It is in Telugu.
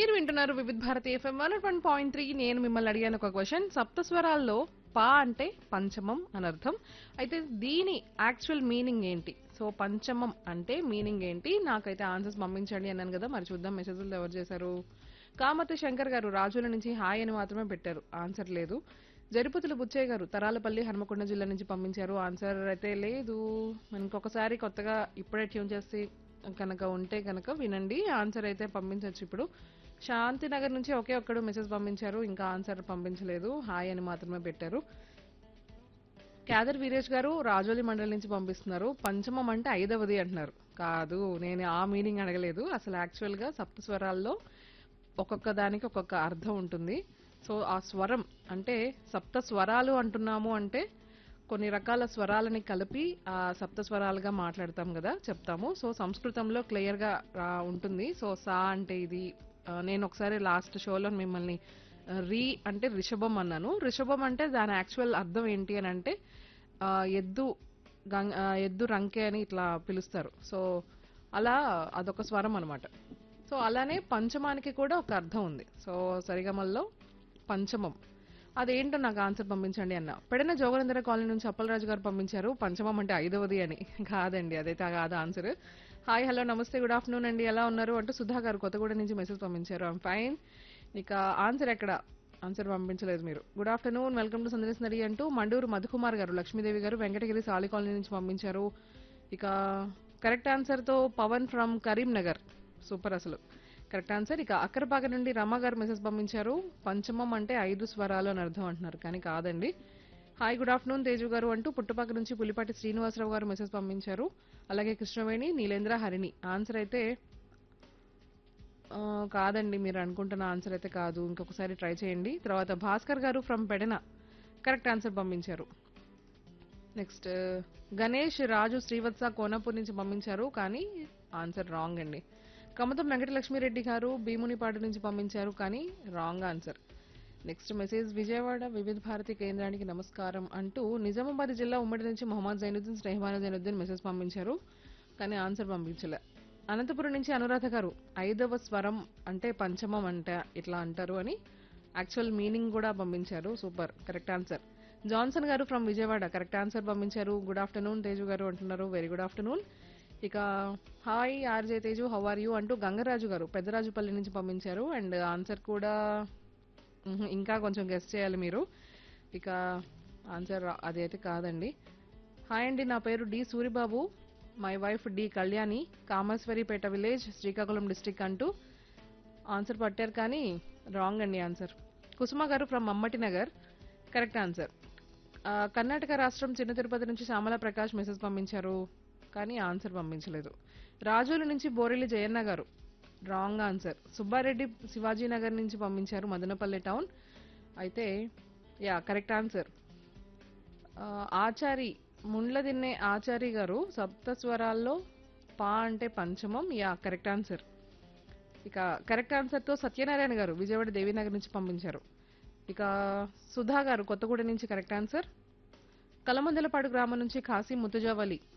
మీరు వింటున్నారు Vividh Bharati FM one one point three నేను మిమ్మల్ని అడిగాను ఒక క్వశ్చన్ సప్త స్వరాల్లో పా అంటే పంచమం అని అర్థం అయితే దీని యాక్చువల్ మీనింగ్ ఏంటి సో పంచమం అంటే మీనింగ్ ఏంటి నాకైతే ఆన్సర్స్ పంపించండి అన్నాను కదా మరి చూద్దాం మెసేజ్లు ఎవరు చేశారు కామతి శంకర్ గారు రాజుల నుంచి హాయ్ అని మాత్రమే పెట్టారు ఆన్సర్ లేదు జరిపుతులు బుచ్చయ్య గారు తరాలపల్లి హనుమకొండ జిల్లా నుంచి పంపించారు ఆన్సర్ అయితే లేదు ఇంకొకసారి కొత్తగా ఇప్పుడే ట్యూన్ చేసి కనుక ఉంటే కనుక వినండి ఆన్సర్ అయితే పంపించవచ్చు ఇప్పుడు శాంతినగర్ నుంచి ఒకే ఒక్కడు మెసేజ్ పంపించారు ఇంకా ఆన్సర్ పంపించలేదు హాయ్ అని మాత్రమే పెట్టారు క్యాదర్ వీరేష్ గారు రాజోలి మండలి నుంచి పంపిస్తున్నారు పంచమం అంటే ఐదవది అంటున్నారు కాదు నేను ఆ మీనింగ్ అడగలేదు అసలు యాక్చువల్గా సప్త స్వరాల్లో ఒక్కొక్క దానికి ఒక్కొక్క అర్థం ఉంటుంది సో ఆ స్వరం అంటే సప్త స్వరాలు అంటున్నాము అంటే కొన్ని రకాల స్వరాలని కలిపి ఆ సప్త స్వరాలుగా మాట్లాడతాం కదా చెప్తాము సో సంస్కృతంలో క్లియర్గా ఉంటుంది సో సా అంటే ఇది ఆ, నేను ఒకసారి లాస్ట్ షోలో మిమ్మల్ని ఆ, రీ అంటే రిషభం అన్నాను రిషభం అంటే దాని యాక్చువల్ అర్థం ఏంటి అని అంటే ఆ, ఎద్దు గంగ ఆ, ఎద్దు రంకే అని ఇట్లా పిలుస్తారు సో అలా అదొక స్వరం అన్నమాట సో అలానే పంచమానికి కూడా ఒక అర్థం ఉంది సో సరిగమల్లో పంచమం అదేంటో నాకు ఆన్సర్ పంపించండి అన్న పెడన జోగనందర కాలనీ నుంచి అప్పలరాజు గారు పంపించారు పంచమం అంటే ఐదవది అని కాదండి అదైతే కాదు answer hi hello namaste good afternoon అండి ఎలా ఉన్నారు అంటూ సుధా గారు కొత్తగూడ నుంచి మెసేజ్ పంపించారు ఐమ్ ఫైన్ ఇక ఆన్సర్ ఎక్కడ ఆన్సర్ పంపించలేదు మీరు good afternoon welcome to Sandesh నడి అంటూ మండూరు మధుకుమార్ గారు లక్ష్మీదేవి గారు వెంకటగిరి సాలి కాలనీ నుంచి పంపించారు ఇక కరెక్ట్ ఆన్సర్తో పవన్ ఫ్రమ్ కరీంనగర్ సూపర్ అసలు కరెక్ట్ ఆన్సర్ ఇక అక్కరపాక నుండి రమ గారు మెసేజ్ పంపించారు పంచమం అంటే ఐదు స్వరాలు అని అర్థం అంటున్నారు కానీ కాదండి హాయ్ గుడ్ ఆఫ్టర్నూన్ తేజు గారు అంటూ పుట్టపాక నుంచి పులిపాటి శ్రీనివాసరావు గారు మెసేజ్ పంపించారు అలాగే కృష్ణవేణి నీలేంద్ర హరిణి ఆన్సర్ అయితే ఆ, కాదండి మీరు అనుకుంటున్న ఆన్సర్ అయితే కాదు ఇంకొకసారి ట్రై చేయండి తర్వాత Bhaskar garu from Pedana correct answer పంపించారు నెక్స్ట్ గణేష్ రాజు శ్రీవత్స కోనపూర్ నుంచి పంపించారు కానీ ఆన్సర్ రాంగ్ అండి కమతం వెంకటలక్ష్మిరెడ్డి గారు భీమునిపాడు నుంచి పంపించారు కానీ wrong answer next message Vijayawada Vividh Bharati కేంద్రానికి నమస్కారం అంటూ నిజామాబాద్ జిల్లా ఉమ్మడి నుంచి మొహమ్మద్ జైనుద్దీన్ స్నేహమాన జైనుద్దీన్ మెసేజ్ పంపించారు కానీ ఆన్సర్ పంపించలే అనంతపురం నుంచి అనురాధ గారు ఐదవ స్వరం అంటే పంచమం అంట ఇట్లా అంటారు అని యాక్చువల్ మీనింగ్ కూడా పంపించారు super correct answer Johnson garu from Vijayawada correct answer పంపించారు గుడ్ ఆఫ్టర్నూన్ తేజు గారు అంటున్నారు వెరీ గుడ్ ఆఫ్టర్నూన్ ఇక hi RJ Teju how are you అంటూ గంగరాజు గారు పెద్దరాజుపల్లి నుంచి పంపించారు అండ్ ఆన్సర్ కూడా మ్హూ, ఇంకా కొంచెం గెస్ట్ చేయాలి మీరు ఇక ఆన్సర్ అది అయితే కాదండి హాయ్ అండి నా పేరు D Suribabu my wife D Kalyani Kameswaripeta village Srikakulam district అంటూ ఆన్సర్ పట్టారు కానీ రాంగ్ అండి answer Kusuma garu from Mammati Nagar correct answer ఆ, కర్ణాటక రాష్ట్రం చిన్న తిరుపతి నుంచి శ్యామల ప్రకాష్ మెసేజ్ పంపించారు కానీ ఆన్సర్ పంపించలేదు రాజోలు నుంచి బోరెల్లి జయన్న గారు రాంగ్ ఆన్సర్ సుబ్బారెడ్డి శివాజీ నగర్ నుంచి పంపించారు మదనపల్లి టౌన్ అయితే యా కరెక్ట్ ఆన్సర్ ఆ, ఆచారి ముండ్ల దిన్నే ఆచారి గారు సప్త స్వరాల్లో పా అంటే పంచమం యా కరెక్ట్ ఆన్సర్ ఇక కరెక్ట్ ఆన్సర్తో సత్యనారాయణ గారు విజయవాడ దేవీనగర్ నుంచి పంపించారు ఇక సుధా గారు కొత్తగూడ నుంచి కరెక్ట్ ఆన్సర్ కలమందలపాడు గ్రామం నుంచి కాశీ ముతుజావలి